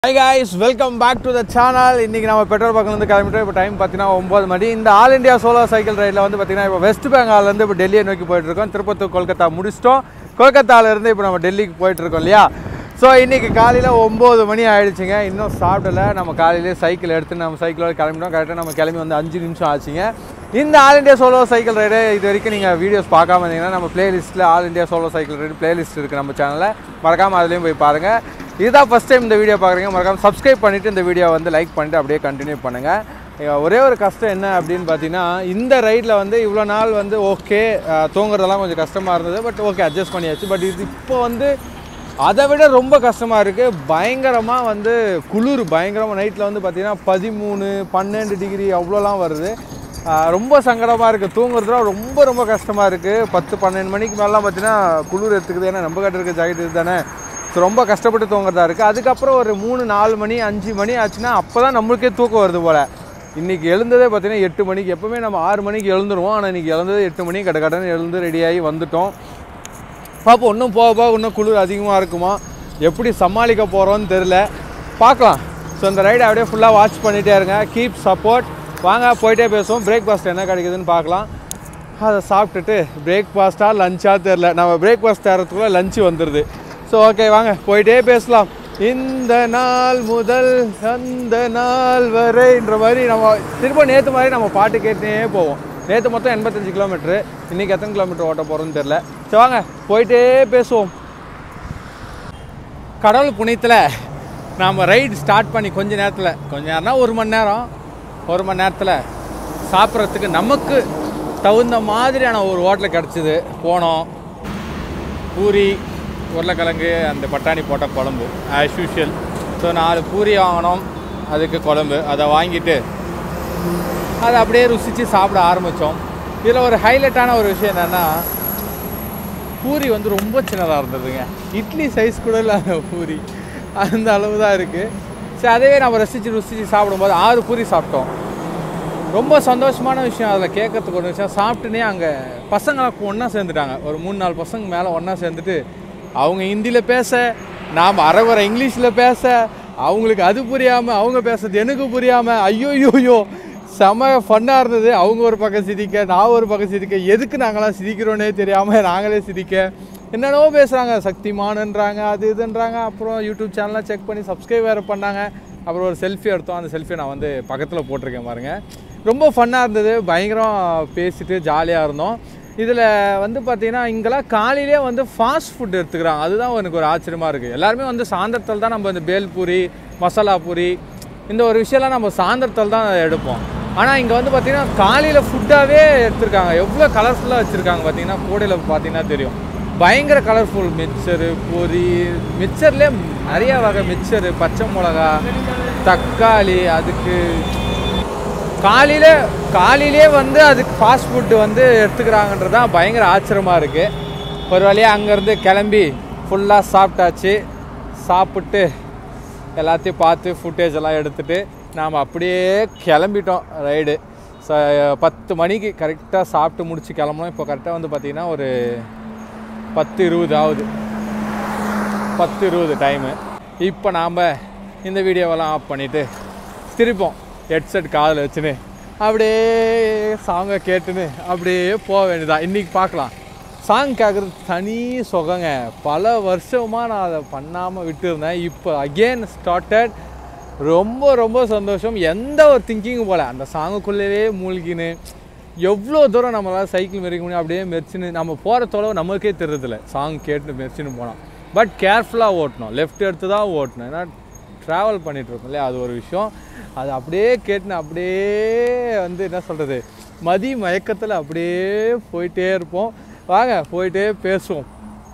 high guys welcome back to the channel இன்றைக்கி நம்ம petrol பக்கம்லேருந்து கிளம்பிட்டோம் இப்போ டைம் பார்த்தீங்கன்னா ஒம்பது மணி இந்த ஆல் இந்தியா சோலோ சைக்கிள் ரைடில் வந்து பார்த்தீங்கன்னா இப்போ வெஸ்ட் பெங்கால்லேருந்து இப்போ டெல்லியை நோக்கி போயிட்டுருக்கோம் திருப்பத்தூர் கொல்கத்தா முடிச்சிட்டோம் கொல்கத்தாலேருந்து இப்போ நம்ம டெல்லிக்கு போயிட்டுருக்கோம் இல்லையா ஸோ இன்றைக்கி காலையில் ஒம்பது மணி ஆயிடுச்சுங்க இன்னும் சாப்பிடல நம்ம காலையிலே சைக்கிள் எடுத்து நம்ம சைக்கிளோட கிளம்பிட்டோம் கரெக்டாக நம்ம கிளம்பி வந்து அஞ்சு நிமிஷம் ஆச்சுங்க இந்த all India solo cycle ride இது வரைக்கும் நீங்கள் வீடியோஸ் பார்க்காம இருந்தீங்கன்னா நம்ம பிளேலிஸ்ட்டில் all India solo cycle ride playlist இருக்குது நம்ம சேனலில் மறக்காமல் அதுலேயும் போய் பாருங்கள் இதுதான் ஃபஸ்ட் டைம் இந்த வீடியோ பார்க்குறீங்க மறக்காம சப்ஸ்கிரைப் பண்ணிவிட்டு இந்த வீடியோ வந்து லைக் பண்ணிட்டு அப்படியே கண்டினியூ பண்ணுங்கள் ஒரே ஒரு கஷ்டம் என்ன அப்படின்னு பார்த்தீங்கன்னா இந்த ரைடில் வந்து இவ்வளோ நாள் வந்து ஓகே தூங்குறதெல்லாம் கொஞ்சம் கஷ்டமாக இருந்தது பட் ஓகே அட்ஜஸ்ட் பண்ணியாச்சு பட் இது இப்போ வந்து அதை விட ரொம்ப கஷ்டமாக இருக்குது பயங்கரமாக வந்து குளிர் பயங்கரமாக நைட்டில் வந்து பார்த்திங்கன்னா பதிமூணு பன்னெண்டு டிகிரி அவ்வளோலாம் வருது ஆஹ் ரொம்ப சங்கடமாக இருக்குது தூங்குறதுலாம் ரொம்ப ரொம்ப கஷ்டமாக இருக்குது பத்து பன்னெண்டு மணிக்கு மேலாம் பார்த்தீங்கன்னா குளிர் எடுத்துக்குது ஏன்னா நம்ம கட்டு இருக்க ஜாக்கெட் இது தானே ஸோ ரொம்ப கஷ்டப்பட்டு தூங்குறதா இருக்குது அதுக்கப்புறம் ஒரு மூணு நாலு மணி அஞ்சு மணி ஆச்சுன்னா அப்போ தான் நம்மளுக்கே தூக்கம் வருது போல் இன்றைக்கி எழுந்ததே பார்த்தீங்கன்னா எட்டு மணிக்கு எப்போவுமே நம்ம ஆறு மணிக்கு எழுந்துருவோம் ஆனால் இன்றைக்கி எழுந்ததே எட்டு மணிக்கு கடை கடன்னு எழுந்து ரெடியாகி வந்துட்டோம் பார்ப்போம் இன்னும் போக போக இன்னும் குளிர் அதிகமாக இருக்குமா எப்படி சமாளிக்க போகிறோன்னு தெரில பார்க்கலாம் ஸோ இந்த ரைடை அப்படியே ஃபுல்லாக வாட்ச் பண்ணிகிட்டே இருங்க கீப் சப்போர்ட் வாங்க போயிட்டே பேசுவோம் பிரேக்ஃபாஸ்ட் என்ன கிடைக்குதுன்னு பார்க்கலாம் அதை சாப்பிட்டுட்டு பிரேக்ஃபாஸ்ட்டாக லஞ்சாக தெரில நம்ம பிரேக்ஃபாஸ்ட் தரத்துக்குள்ளே லஞ்சு வந்துடுது ஸோ ஓகே வாங்க போயிட்டே பேசலாம் இந்த நாள் முதல் அந்த நாள் வரைன்ற மாதிரி நம்ம திரும்ப நேற்று மாதிரி நம்ம பாட்டு கேட்டுனே போவோம் நேற்று மொத்தம் எண்பத்தஞ்சு கிலோமீட்ரு இன்றைக்கி எத்தனை கிலோமீட்டர் ஓட்ட போகிறோன்னு தெரில சரி வாங்க போயிட்டே பேசுவோம் கடவுள் புண்ணியத்தில் நாம் ரைடு ஸ்டார்ட் பண்ணி கொஞ்ச நேரத்தில் கொஞ்ச நேரம்னா ஒரு மணி நேரம் ஒரு மணி நேரத்தில் சாப்பிட்றதுக்கு நமக்கு தகுந்த மாதிரியான ஒரு ஹோட்டல் கிடச்சிது போனோம் பூரி உருளைக்கிழங்கு அந்த பட்டாணி போட்ட குழம்பு ஆஸ் யூஷுவல் ஸோ நாலு பூரி வாங்கினோம் அதுக்கு குழம்பு அதை வாங்கிட்டு அதை அப்படியே ருசித்து சாப்பிட ஆரம்பித்தோம் இதில் ஒரு ஹைலைட்டான ஒரு விஷயம் என்னென்னா பூரி வந்து ரொம்ப சின்னதாக இருந்ததுங்க இட்லி சைஸ் கூட இல்லை அந்த பூரி அந்த அளவு தான் இருக்குது சரி அதே நம்ம ரசித்து ருசித்து சாப்பிடும்போது ஆறு பூரி சாப்பிட்டோம் ரொம்ப சந்தோஷமான விஷயம் அதில் கேட்கறதுக்கு ஒரு விஷயம் சாப்பிட்டுனே அங்கே பசங்களாம் ஒன்றா சேர்ந்துட்டாங்க ஒரு மூணு நாலு பசங்க மேலே ஒன்றா சேர்ந்துட்டு அவங்க ஹிந்தியில் பேச நாம் அரைகுறை இங்கிலீஷில் பேச அவங்களுக்கு அது புரியாமல் அவங்க பேசுறது எனக்கு புரியாமல் ஐயோ ஐயோ செம ஃபன்னாக இருந்தது அவங்க ஒரு பக்கம் சிரிக்க நான் ஒரு பக்கம் சிரிக்க எதுக்கு நாங்களாம் சிரிக்கிறோன்னே தெரியாமல் நாங்களே சிரிக்க என்னென்னவோ பேசுகிறாங்க சக்திமானுன்றாங்க அது இதுன்றாங்க அப்புறம் யூடியூப் சேனல்லாம் செக் பண்ணி சப்ஸ்கிரைப் வேறு பண்ணாங்க அப்புறம் ஒரு செல்ஃபி எடுத்தோம் அந்த செல்ஃபி நான் வந்து பக்கத்தில் போட்டிருக்கேன் பாருங்க ரொம்ப ஃபன்னாக இருந்தது பயங்கரம் பேசிட்டு ஜாலியாக இருந்தோம் இதில் வந்து பார்த்தீங்கன்னா இங்கெல்லாம் காலையிலே வந்து ஃபாஸ்ட் ஃபுட் எடுத்துக்கிறாங்க அதுதான் எனக்கு ஒரு ஆச்சரியமாக இருக்குது எல்லாருமே வந்து சாயந்தரத்தில் தான் நம்ம இந்த பேல்பூரி மசாலா பூரி இந்த ஒரு விஷயம்லாம் நம்ம சாயந்தரத்தில் தான் எடுப்போம் ஆனால் இங்கே வந்து பார்த்தீங்கன்னா காலையில் ஃபுட்டாகவே எடுத்திருக்காங்க எவ்வளோ கலர்ஃபுல்லாக வச்சுருக்காங்க பார்த்தீங்கன்னா கூடையில் பார்த்தீங்கன்னா தெரியும் பயங்கர கலர்ஃபுல் மிக்சரு பொரி மிக்சர்லேயே நிறைய வகை மிக்சரு பச்சை மிளகா தக்காளி அதுக்கு காலையில காலையிலே வந்து அதுக்கு ஃபாஸ்ட் ஃபுட்டு வந்து எடுத்துக்கிறாங்கன்றது தான் பயங்கர ஆச்சரியமாக இருக்குது ஒரு வழியாக அங்கேருந்து கிளம்பி ஃபுல்லாக சாப்பிட்டாச்சு சாப்பிட்டு எல்லாத்தையும் பார்த்து ஃபுட்டேஜ் எல்லாம் எடுத்துகிட்டு நாம் அப்படியே கிளம்பிட்டோம் ரைடு ச பத்து மணிக்கு கரெக்டாக சாப்பிட்டு முடிச்சு கிளம்பணும் இப்போ கரெக்டாக வந்து பார்த்திங்கன்னா ஒரு பத்து இருபது ஆகுது பத்து இருபது டைமு இப்போ நாம் இந்த வீடியோவெல்லாம் ஆஃப் பண்ணிவிட்டு திருப்போம் ஹெட்செட் காதில் வச்சுன்னு அப்படியே சாங்கை கேட்டுன்னு அப்படியே போக வேண்டியதான் இன்றைக்கி பார்க்கலாம் சாங் கேட்குறது தனி சுகங்க பல வருஷமாக நான் அதை பண்ணாமல் விட்டுருந்தேன் இப்போ அகெயின் ஸ்டார்டட் ரொம்ப ரொம்ப சந்தோஷம் எந்த ஒரு திங்கிங்கும் போல் அந்த சாங்குக்குள்ளேயே மூழ்கின்னு எவ்வளோ தூரம் நம்மளால் சைக்கிள் மெரிக்க முடியும் அப்படியே மெரிச்சின்னு நம்ம போகிற தொலைவு நம்மளுக்கே தெரியுதில்ல சாங் கேட்டு மெரிச்சின்னு போனோம் பட் கேர்ஃபுல்லாக ஓட்டணும் லெஃப்ட் எடுத்து தான் ஓட்டணும் ஏன்னா ட்ராவல் பண்ணிகிட்டு இருக்கோம் இல்லையா அது ஒரு விஷயம் அது அப்படியே கேட்டுன்னு அப்படியே வந்து என்ன சொல்கிறது மதி மயக்கத்தில் அப்படியே போயிட்டே இருப்போம் வாங்க போயிட்டே பேசுவோம்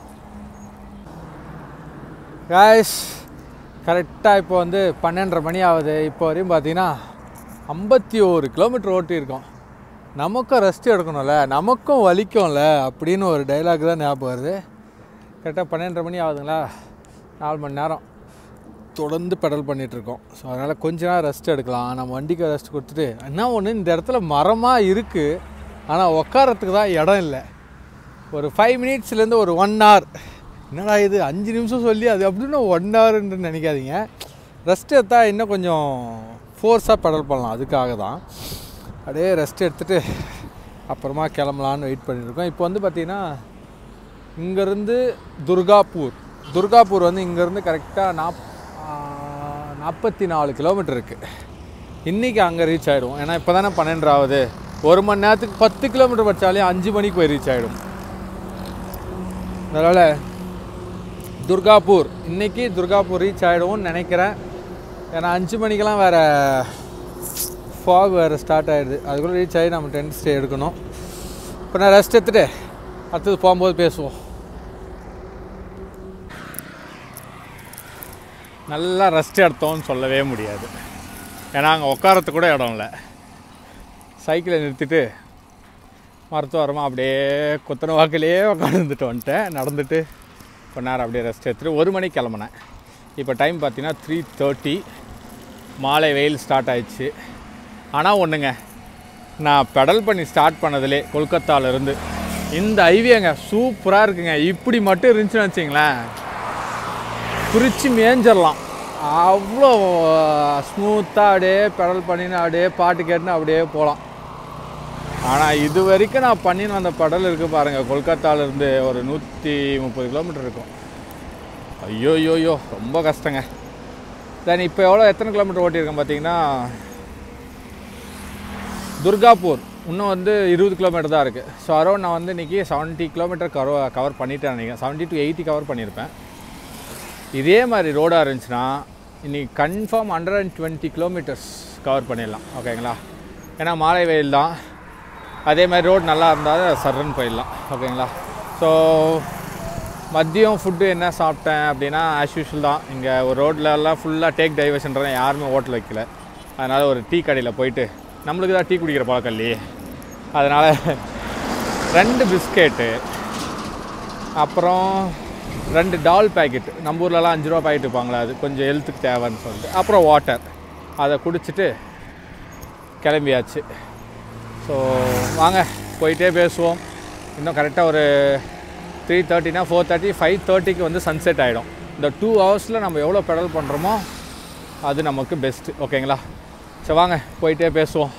காய்ஸ் கரெக்டாக இப்போ வந்து பன்னெண்டரை மணி ஆகுது இப்போ வரையும் பார்த்தீங்கன்னா ஐம்பத்தி ஒரு கிலோமீட்டர் ஓட்டியிருக்கோம் நமக்கும் ரெஸ்ட் எடுக்கணும்ல நமக்கும் வலிக்கும்ல அப்படின்னு ஒரு டைலாக் தான் ஞாபகம் வருது கரெக்டாக பன்னெண்டரை மணி ஆகுதுங்களா நாலு மணி நேரம் தொடர்ந்து பெடல் பண்ணிகிட்ருக்கோம் ஸோ அதனால் கொஞ்ச நேரம் ரெஸ்ட் எடுக்கலாம் நம்ம வண்டிக்கு ரெஸ்ட் கொடுத்துட்டு என்ன ஒன்று இந்த இடத்துல மரமாக இருக்குது ஆனால் உட்காரத்துக்கு தான் இடம் இல்லை ஒரு ஃபைவ் மினிட்ஸ்லேருந்து ஒரு ஒன் ஹவர் என்னடா இது அஞ்சு நிமிஷம் சொல்லி அது அப்படின்னு ஒன் ஹவர்ன்னு நினைக்காதீங்க ரெஸ்ட் எடுத்தால் இன்னும் கொஞ்சம் ஃபோர்ஸாக பெடல் பண்ணலாம் அதுக்காக தான் அப்படியே ரெஸ்ட் எடுத்துகிட்டு அப்புறமா கிளம்பலான்னு வெயிட் பண்ணியிருக்கோம் இப்போ வந்து பார்த்திங்கன்னா இங்கேருந்து துர்காப்பூர் துர்காப்பூர் வந்து இங்கேருந்து கரெக்டாக நாப் நாற்பத்தி நாலு கிலோமீட்டர் இருக்குது இன்றைக்கி அங்கே ரீச் ஆகிடும் ஏன்னா இப்போ தானே பன்னெண்டாவது ஒரு மணி நேரத்துக்கு பத்து கிலோமீட்டர் படித்தாலே அஞ்சு மணிக்கு போய் ரீச் ஆகிடும் அதனால் துர்காப்பூர் இன்றைக்கி துர்காப்பூர் ரீச் ஆகிடும்னு நினைக்கிறேன் ஏன்னா அஞ்சு மணிக்கெல்லாம் வேறு ஃபாக் வேறு ஸ்டார்ட் ஆகிடுது அதுக்குள்ளே ரீச் ஆகி நம்ம டென்ட் ஸ்டே எடுக்கணும் இப்போ நான் ரெஸ்ட் எடுத்துகிட்டு அடுத்தது போகும்போது பேசுவோம் நல்லா ரெஸ்ட் எடுத்தோம்னு சொல்லவே முடியாது ஏன்னா அங்கே உட்காரத்து கூட இடம் இல்லை சைக்கிளை நிறுத்திட்டு மருத்துவரமாக அப்படியே குத்தன வாக்கிலேயே உட்காந்துட்டு வந்துட்டேன் நடந்துட்டு கொஞ்ச நேரம் அப்படியே ரெஸ்ட் எடுத்துட்டு ஒரு மணிக்கு கிளம்புனேன் இப்போ டைம் பார்த்தீங்கன்னா த்ரீ தேர்ட்டி மாலை வெயில் ஸ்டார்ட் ஆயிடுச்சு ஆனால் ஒன்றுங்க நான் பெடல் பண்ணி ஸ்டார்ட் பண்ணதுலே கொல்கத்தாவிலேருந்து இந்த ஐவியங்க சூப்பராக இருக்குங்க இப்படி மட்டும் இருந்துச்சுன்னு வச்சிங்களேன் குறித்து மேய்ஞ்சிடலாம் அவ்வளோ ஸ்மூத்தாக அப்படியே பெடல் பண்ணின்னு அப்படியே பாட்டு கேட்டுன்னு அப்படியே போகலாம் ஆனால் இது வரைக்கும் நான் பண்ணின்னு வந்த படல் இருக்குது பாருங்கள் கொல்கத்தாவிலேருந்து ஒரு நூற்றி முப்பது கிலோமீட்டர் இருக்கும் ஐயோ ஐயோ ஐயோ ரொம்ப கஷ்டங்க தென் இப்போ எவ்வளோ எத்தனை கிலோமீட்டர் ஓட்டியிருக்கேன் பார்த்தீங்கன்னா துர்காப்பூர் இன்னும் வந்து இருபது கிலோமீட்டர் தான் இருக்குது ஸோ அரௌண்ட் நான் வந்து இன்றைக்கி செவன்ட்டி கிலோமீட்டர் கவர் கவர் பண்ணிட்டேன் நினைக்கிறேன் செவன்ட்டி டு எயிட்டி கவர் பண்ணியிருப்பேன் இதே மாதிரி ரோடாக இருந்துச்சுன்னா இன்றைக்கி confirm hundred and twenty kilometres cover பண்ணிடலாம் ஓகேங்களா ஏன்னா மாலை வெயில் தான் அதே மாதிரி ரோடு நல்லா இருந்தால் சர்றன்னு போயிடலாம் ஓகேங்களா ஸோ மதியம் ஃபுட்டு என்ன சாப்பிட்டேன் அப்படின்னா ஆஸ் யூஷுவல் தான் இங்கே ஒரு ரோட்லலாம் ஃபுல்லாக டேக் டைவர்ஷன்றதை யாருமே ஹோட்டல் வைக்கல அதனால் ஒரு டீ கடையில் போயிட்டு நம்மளுக்கு தான் டீ குடிக்கிற பழக்கம் இல்லையே அதனால் ரெண்டு பிஸ்கெட்டு அப்புறம் ரெண்டு டால் பேக்கெட் நம்ம ஊர்லலாம் அஞ்சு ரூபா பாக்கெட் இருப்பாங்களா அது கொஞ்சம் ஹெல்த்துக்கு தேவைன்னு சொல்லிட்டு அப்புறம் வாட்டர் அதை குடிச்சிட்டு கிளம்பியாச்சு ஸோ வாங்க போயிட்டே பேசுவோம் இன்னும் கரெக்டாக ஒரு த்ரீ தேர்ட்டினா ஃபோர் தேர்ட்டி ஃபைவ் தேர்ட்டிக்கு வந்து சன்செட் ஆகிடும் இந்த டூ ஹவர்ஸில் நம்ம எவ்வளோ பெடல் பண்ணுறோமோ அது நமக்கு பெஸ்ட்டு ஓகேங்களா சரி வாங்க போயிட்டே பேசுவோம்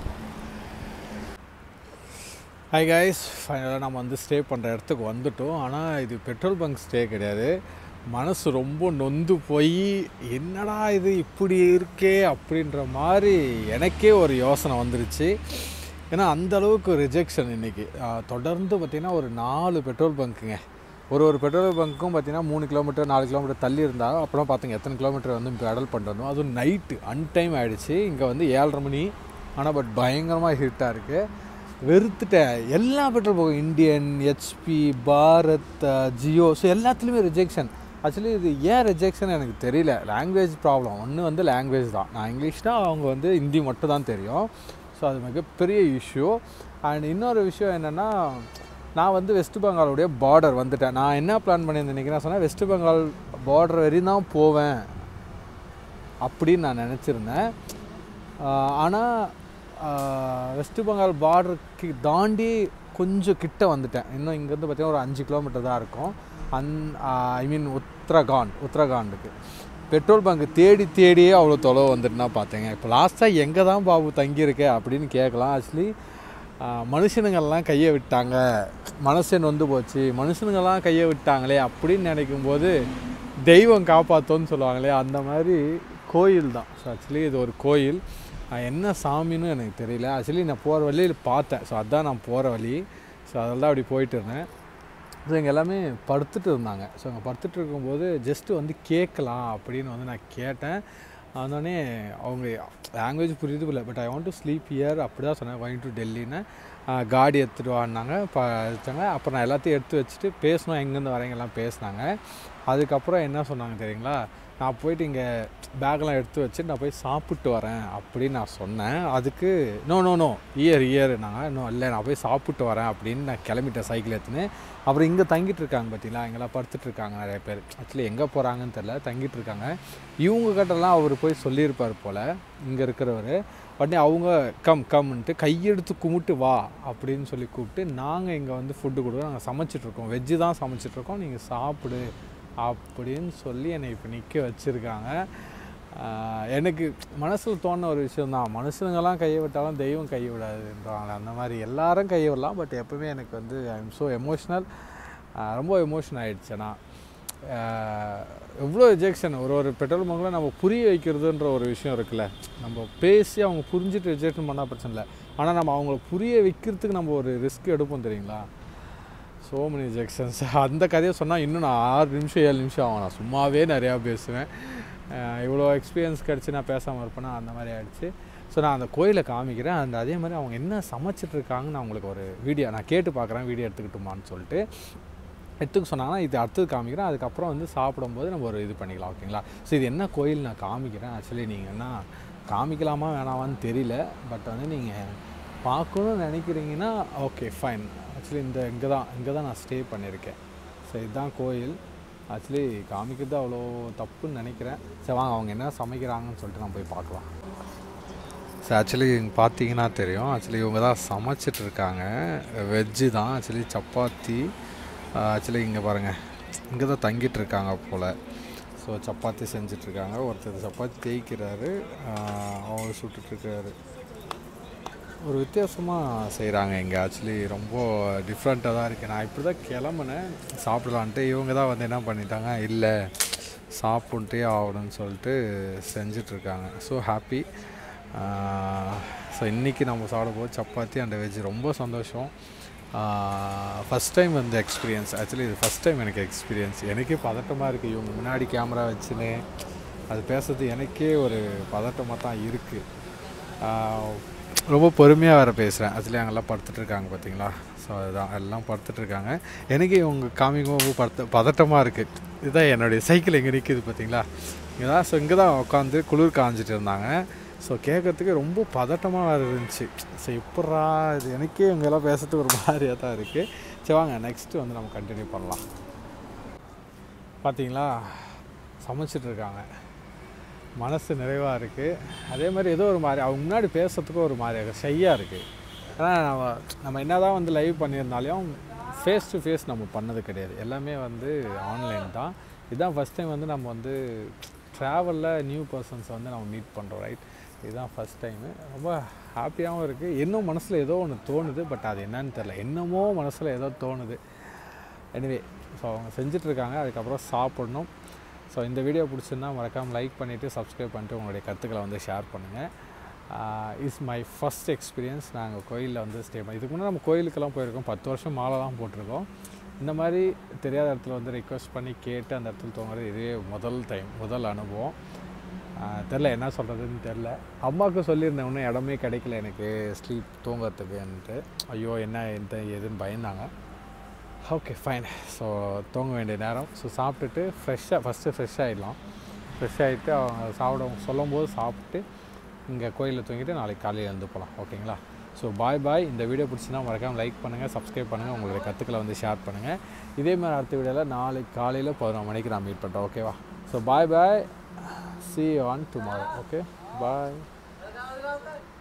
ஹாய் கைஸ் ஃபைனலாக நம்ம வந்து ஸ்டே பண்ணுற இடத்துக்கு வந்துட்டோம் ஆனால் இது பெட்ரோல் பங்க் ஸ்டே கிடையாது மனசு ரொம்ப நொந்து போய் என்னடா இது இப்படி இருக்கே அப்படின்ற மாதிரி எனக்கே ஒரு யோசனை வந்துருச்சு ஏன்னா அந்த அளவுக்கு ரிஜெக்ஷன் இன்றைக்கி தொடர்ந்து பார்த்திங்கன்னா ஒரு நாலு பெட்ரோல் பங்க்குங்க ஒரு ஒரு பெட்ரோல் பங்க்கும் பார்த்திங்கன்னா மூணு கிலோமீட்டர் நாலு கிலோமீட்டர் தள்ளி இருந்தால் அப்புறம் பார்த்துங்க எத்தனை கிலோமீட்டர் வந்து பெடல் பண்ணுறோம் அதுவும் நைட்டு அன்டைம் ஆகிடுச்சு இங்கே வந்து ஏழரை மணி ஆனால் பட் பயங்கரமாக ஹிட்டாக இருக்குது வெறுத்துட்டேன் எல்லா பெட்ரோல் பங்கும் Indian HP Bharat Jio so எல்லாத்துலேயுமே ரிஜெக்ஷன் ஆக்சுவலி இது ஏன் ரிஜெக்ஷன் எனக்கு தெரியல லாங்குவேஜ் ப்ராப்ளம் ஒன்று வந்து லாங்குவேஜ் தான் நான் இங்கிலீஷ்னா அவங்க வந்து ஹிந்தி மட்டும் தான் தெரியும் ஸோ அது மிகப்பெரிய இஷ்யூ அண்ட் இன்னொரு விஷயம் என்னென்னா நான் வந்து வெஸ்ட் பெங்காலுடைய பார்டர் வந்துட்டேன் நான் என்ன பிளான் பண்ணியிருந்தேன் நான் சொன்னேன் வெஸ்ட் பெங்கால் பார்டர் வரையும் தான் போவேன் அப்படின்னு நான் நினச்சிருந்தேன் ஆனால் வெஸ்ட் பெங்கால் பார்டருக்கு தாண்டி கொஞ்சம் கிட்ட வந்துட்டேன் இன்னும் இங்கேருந்து பார்த்தீங்கன்னா ஒரு அஞ்சு கிலோமீட்டர் தான் இருக்கும் அந் ஐ மீன் உத்தரகாண்ட் உத்தரகாண்டுக்கு பெட்ரோல் பங்க் தேடி தேடியே அவ்வளோ தொலைவு வந்துட்டுனா பார்த்தேங்க இப்போ லாஸ்ட்டாக எங்கே தான் பாபு தங்கியிருக்கே அப்படின்னு கேட்கலாம் ஆக்சுவலி மனுஷனுங்கள்லாம் கையை விட்டாங்க மனசன் வந்து போச்சு மனுஷனுங்கள்லாம் கையை விட்டாங்களே அப்படின்னு நினைக்கும்போது தெய்வம் காப்பாற்றோன்னு சொல்லுவாங்களே அந்த மாதிரி கோயில் தான் ஸோ ஆக்சுவலி இது ஒரு கோயில் என்ன சாமின்னு எனக்கு தெரியல ஆக்சுவலி நான் போகிற வழியில் பார்த்தேன் ஸோ அதுதான் நான் போகிற வழி ஸோ அதில் தான் அப்படி போயிட்டு இருந்தேன் ஸோ இங்கே எல்லாமே படுத்துட்டு இருந்தாங்க ஸோ அங்கே படுத்துட்டு இருக்கும்போது ஜஸ்ட்டு வந்து கேட்கலாம் அப்படின்னு வந்து நான் கேட்டேன் அதோடனே அவங்க லாங்குவேஜ் புரியுது இல்லை but I want to sleep here அப்படி தான் சொன்னேன் கோயிங் டு டெல்லின்னு காடி எடுத்துகிட்டு வாடினாங்க இப்போ வச்சாங்க அப்புறம் நான் எல்லாத்தையும் எடுத்து வச்சுட்டு பேசணும் எங்கேருந்து வரீங்கெல்லாம் பேசினாங்க அதுக்கப்புறம் என்ன சொன்னாங்க தெரியுங்களா நான் போயிட்டு இங்கே பேக்கெலாம் எடுத்து வச்சு நான் போய் சாப்பிட்டு வரேன் அப்படின்னு நான் சொன்னேன் அதுக்கு no no no here here நாங்கள் இன்னும் இல்லை நான் போய் சாப்பிட்டு வரேன் அப்படின்னு நான் கிளம்பிட்டேன் சைக்கிள் எடுத்துன்னு அப்புறம் இங்கே தங்கிட்டு இருக்காங்க பார்த்தீங்களா இங்கெல்லாம் படுத்துட்டு இருக்காங்க நிறைய பேர் ஆக்சுவலி எங்கே போகிறாங்கன்னு தெரில தங்கிட்டு இருக்காங்க இவங்க கிட்டலாம் அவர் போய் சொல்லியிருப்பார் போல் இங்கே இருக்கிறவர் உடனே அவங்க கம் கம்ன்ட்டு கையெடுத்து கும்பிட்டு வா அப்படின்னு சொல்லி கூப்பிட்டு நாங்கள் இங்கே வந்து ஃபுட்டு கொடுக்குறோம் நாங்கள் சமைச்சிட்ருக்கோம் வெஜ்ஜு தான் சமைச்சிட்ருக்கோம் நீங்கள் சாப்பிடு அப்படின்னு சொல்லி என்னை இப்போ நிற்க வச்சுருக்காங்க ஆஹ் எனக்கு மனசில் தோணுன ஒரு விஷயம் தான் மனுஷனுங்கெல்லாம் கையை விட்டாலும் தெய்வம் கையை விடாதுன்றாங்க அந்த மாதிரி எல்லாரும் கையை விடலாம் பட் எப்பவுமே எனக்கு வந்து ஐ எம் ஸோ எமோஷ்னல் ரொம்ப எமோஷன் ஆகிடுச்சு ஆனால் எவ்வளோ ரிஜெக்ஷன் ஒரு ஒரு பெட்ரோல் பங்கில் நம்ம புரிய வைக்கிறதுன்ற ஒரு விஷயம் இருக்குல்ல நம்ம பேசி அவங்க புரிஞ்சுட்டு ரிஜெக்ஷன் பண்ணால் பிரச்சனை இல்லை ஆனால் நம்ம அவங்கள புரிய வைக்கிறதுக்கு நம்ம ஒரு ரிஸ்க் எடுப்போம் தெரியுங்களா ஸோ மெனி ரிஜெக்ஷன்ஸ் அந்த கதையை சொன்னால் இன்னும் நான் ஆறு நிமிஷம் ஏழு நிமிஷம் ஆகும் நான் சும்மாவே நிறையா பேசுவேன் அஹ் இவ்வளோ எக்ஸ்பீரியன்ஸ் கிடச்சி நான் பேசாமல் இருப்பேனா அந்த மாதிரி ஆயிடுச்சு ஸோ நான் அந்த கோயிலை காமிக்கிறேன் அந்த அதே மாதிரி அவங்க என்ன சமைச்சிட்டு இருக்காங்கன்னு நான் உங்களுக்கு ஒரு வீடியோ நான் கேட்டு பார்க்குறேன் வீடியோ எடுத்துக்கிட்டுமான்னு சொல்லிட்டு எடுத்துக்க சொன்னாங்கன்னா இது அடுத்தது காமிக்கிறேன் அதுக்கப்புறம் வந்து சாப்பிடும்போது நம்ம ஒரு இது பண்ணிக்கலாம் ஓகேங்களா ஸோ இது என்ன கோயில் நான் காமிக்கிறேன் ஆக்சுவலி நீங்கள் என்ன காமிக்கலாமா வேணாமான்னு தெரியல பட் வந்து நீங்கள் பார்க்கணும்னு நினைக்கிறீங்கன்னா ஓகே ஃபைன் ஆக்சுவலி இந்த இங்கே தான் இங்கே தான் நான் ஸ்டே பண்ணியிருக்கேன் ஸோ இதுதான் கோயில் ஆக்சுவலி காமிக்கிறது அவ்வளோ தப்புன்னு நினைக்கிறேன் சரி வாங்க அவங்க என்ன சமைக்கிறாங்கன்னு சொல்லிட்டு நான் போய் பார்க்கலாம் ஸோ ஆக்சுவலி பார்த்தீங்கன்னா தெரியும் ஆக்சுவலி இவங்க தான் சமைச்சிட்டு இருக்காங்க வெஜ்ஜு தான் ஆக்சுவலி சப்பாத்தி ஆக்சுவலி இங்கே பாருங்கள் இங்கே தான் தங்கிட்டு இருக்காங்க போல் ஸோ சப்பாத்தி செஞ்சிட்ருக்காங்க ஒருத்தர் சப்பாத்தி தேய்க்கிறாரு ஆஹ் அவர் சுட்டுட்ருக்காரு ஒரு வித்தியாசமாக செய்கிறாங்க இங்கே ஆக்சுவலி ரொம்ப டிஃப்ரெண்ட்டாக தான் இருக்குது நான் இப்படி தான் கிளம்புனேன் சாப்பிடலான்ட்டு இவங்க தான் வந்து என்ன பண்ணிட்டாங்க இல்லை சாப்பிட்டே ஆகணும்னு சொல்லிட்டு செஞ்சிட்ருக்காங்க ஸோ ஹாப்பி ஸோ இன்றைக்கி நம்ம சாப்பிடும்போது சப்பாத்தி அண்ட் வெஜ் ரொம்ப சந்தோஷம் ஃபஸ்ட் டைம் வந்து எக்ஸ்பீரியன்ஸ் ஆக்சுவலி இது ஃபஸ்ட் டைம் எனக்கு எக்ஸ்பீரியன்ஸ் எனக்கே பதட்டமாக இருக்குது இவங்க முன்னாடி கேமரா வச்சுன்னு அது பேசுறது எனக்கே ஒரு பதட்டமாக தான் இருக்குது ரொம்ப பொறுமையாக வேறு பேசுகிறேன் ஆக்சுவலி அங்கெல்லாம் படுத்துட்டு இருக்காங்க பார்த்தீங்களா ஸோ அதுதான் எல்லாம் படுத்துட்டு இருக்காங்க எனக்கு இவங்க காமிக்கும் போது படுத்த பதட்டமாக இருக்குது இதுதான் என்னுடைய சைக்கிள் எங்கே நிற்கிது பார்த்தீங்களா இங்கே தான் ஸோ இங்கே தான் உட்காந்து குளிர் காஞ்சிட்டு இருந்தாங்க ஸோ கேட்கறதுக்கு ரொம்ப பதட்டமாக வேறு இருந்துச்சு ஸோ எப்பட்றா இது எனக்கே இவங்கெல்லாம் பேசுறதுக்கு ஒரு மாதிரியாக தான் இருக்குது சரி வாங்க நெக்ஸ்ட்டு வந்து நம்ம கண்டினியூ பண்ணலாம் பார்த்தீங்களா சமைச்சிட்டு இருக்காங்க மனசு நிறைவாக இருக்குது அதே மாதிரி ஏதோ ஒரு மாதிரி அவங்க முன்னாடி பேசுறதுக்கும் ஒரு மாதிரி ஷையாக இருக்குது ஏன்னா நம்ம நம்ம என்ன தான் வந்து லைவ் பண்ணியிருந்தாலையும் ஃபேஸ் டு ஃபேஸ் நம்ம பண்ணது கிடையாது எல்லாமே வந்து ஆன்லைன் தான் இதுதான் ஃபஸ்ட் டைம் வந்து நம்ம வந்து ட்ராவலில் நியூ பர்சன்ஸ் வந்து நம்ம மீட் பண்ணுறோம் ரைட் இதுதான் ஃபஸ்ட் டைமு ரொம்ப ஹாப்பியாகவும் இருக்குது இன்னும் மனசில் ஏதோ ஒன்று தோணுது பட் அது என்னன்னு தெரில என்னமோ மனசில் ஏதோ தோணுது எனிவே ஸோ அவங்க செஞ்சிட்ருக்காங்க அதுக்கப்புறம் சாப்பிடணும் ஸோ இந்த வீடியோ பிடிச்சிருந்தா மறக்காமல் லைக் பண்ணிவிட்டு சப்ஸ்கிரைப் பண்ணிட்டு உங்களுடைய கருத்துக்களை வந்து ஷேர் பண்ணுங்கள் இஸ் மை ஃபஸ்ட் எக்ஸ்பீரியன்ஸ் நாங்கள் கோயிலில் வந்து ஸ்டே பண்ணி இதுக்கு முன்னாடி நம்ம கோயிலுக்கெல்லாம் போயிருக்கோம் பத்து வருஷம் மாலை தான் போட்டிருக்கோம் இந்த மாதிரி தெரியாத இடத்துல வந்து ரிக்வெஸ்ட் பண்ணி கேட்டு அந்த இடத்துல தூங்குறது இதுவே முதல் டைம் முதல் அனுபவம் தெரில என்ன சொல்கிறதுன்னு தெரில அம்மாவுக்கு சொல்லியிருந்தேன் இன்னும் இடமே கிடைக்கல எனக்கு ஸ்லீப் தூங்குறதுக்குன்ட்டு ஐயோ என்ன எந்த எதுன்னு பயந்தாங்க ஓகே ஃபைன் ஸோ தூங்க வேண்டிய நேரம் ஸோ சாப்பிட்டுட்டு ஃப்ரெஷ்ஷாக ஃபஸ்ட்டு ஃப்ரெஷ் ஆகிடலாம் ஃப்ரெஷ் ஆகிட்டு அவங்க சாப்பிட சொல்லும்போது சாப்பிட்டு இங்கே கோயிலில் தூங்கிட்டு நாளைக்கு காலையில் எழுந்து போகலாம் ஓகேங்களா ஸோ பாய் பாய் இந்த வீடியோ பிடிச்சினா மறக்காமல் லைக் பண்ணுங்கள் சப்ஸ்கிரைப் பண்ணுங்கள் உங்களுடைய கருத்துக்களை வந்து ஷேர் பண்ணுங்கள் இதே மாதிரி அடுத்த வீடியோவில் நாளைக்கு காலையில் பதினொரு மணிக்கு நான் மீட் பண்ணுறேன் ஓகேவா so bye bye see you on tomorrow okay bye